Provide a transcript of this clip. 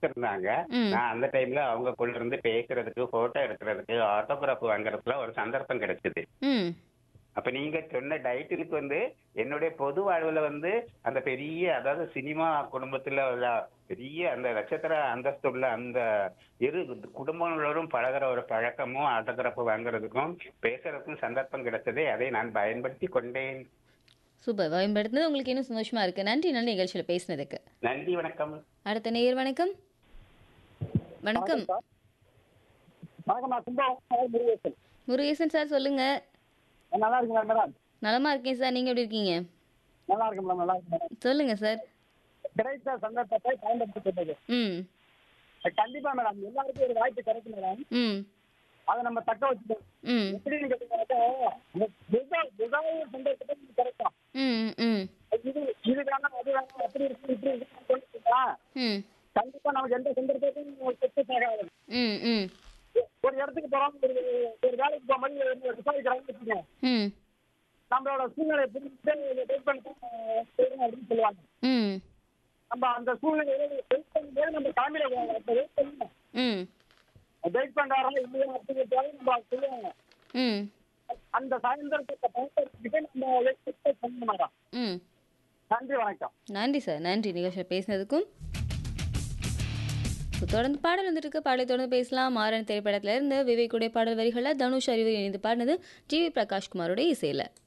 இருந்தாங்க ம் நான் அந்த டைம்ல அவங்க கூட இருந்து பேசுறதுக்கு போட்டோ எடுக்கிறதுக்கு ஆட்டோகிராஃப் வாங்குறதுக்குலாம் ஒரு சந்தர்ப்பம் கிடைச்சது ம் அப்ப நீங்க சொன்ன டைட்டிலுக்கு வந்து என்னுடைய பொது வாழ்வுல வந்து அந்த பெரிய அதாவது சினிமா குடும்பத்துல உள்ள பெரிய அந்த நட்சத்திர அந்தஸ்து உள்ள அந்த இரு குடும்பங்களோடும் பழகுற ஒரு பழக்கமும் ஆட்டோகிராஃப் வாங்குறதுக்கும் பேசுறதுக்கும் சந்தர்ப்பம் கிடைச்சதே அதை நான் பயன்படுத்தி கொண்டேன் சூப்பர் பயன்படுத்தினது உங்களுக்கு இன்னும் சந்தோஷமா இருக்கு நன்றி நல்ல நிகழ்ச்சியில் பேசினதுக்கு நன்றி வணக்கம் அடுத்த நேயர் வணக்கம் வணக்கம் வணக்கம் நான் கும்பகோணம் முருகேசன் முருகேசன் சார் சொல்லுங்க நல்லா இருக்குங்களா மேடம் நலமா இருக்கேன் சார் நீங்க எப்படி இருக்கீங்க நல்லா இருக்கு மேடம் நல்லா இருக்கு மேடம் சொல்லுங்க சார் கிடைத்த சந்தர்ப்பத்தை பயன்படுத்திக் ம் கண்டிப்பா மேடம் எல்லாருக்கும் ஒரு வாய்ப்பு கிடைக்கும் மேடம் ம் அதை நம்ம தக்க வச்சுக்கணும் ம் எப்படின்னு கேட்டீங்கன்னாக்கா விவசாய விவசாய சந்தர்ப்பத்தை நமக்கு கிடைக்கும் ம் ம் இது இது வேணாம் அது வேணாம் அப்படி இருக்கு இப்படி இருக்குன்னு சொல்லிட்டீங்களா ம் கண்டிப்பா நமக்கு எந்த சந்தர்ப்பத்தையும் செத்து ஆகாது ம் ம் ஒரு இடத்துக்கு போறோம் ஒரு ஒரு வேலைக்கு போகும்போது ஒரு விசாரிக்கிறாங்கன்னு வச்சுக்கோங்க ம் நம்மளோட சூழ்நிலை புரிஞ்சுட்டு வெயிட் பண்ணிட்டு செய்யணும் அப்படின்னு சொல்லுவாங்க ம் நம்ம அந்த சூழ்நிலையில வெயிட் பண்ணும்போது நம்ம காமில வெயிட் பண்ணணும் ம் வெயிட் பண்றாரா இல்லையா அப்படிங்கிறதால நம்ம சொல்லுவாங்க ம் அந்த சாயந்தரத்தை பயன்படுத்திக்கிட்டு நம்ம வெயிட் பண்ண மாட்டோம் ம் நன்றி வணக்கம் நன்றி சார் நன்றி நிகழ்ச்சியில் பேசினதுக்கும் So, தொடர்ந்து பாடல் வந்துட்டு இருக்கு பாடலை தொடர்ந்து பேசலாம் மாறன் திரைப்படத்துல இருந்து விவேக்குடைய பாடல் வரிகளில் தனுஷ் அறிவு இணைந்து பாடினது ஜி வி பிரகாஷ்குமாரோட இசையில்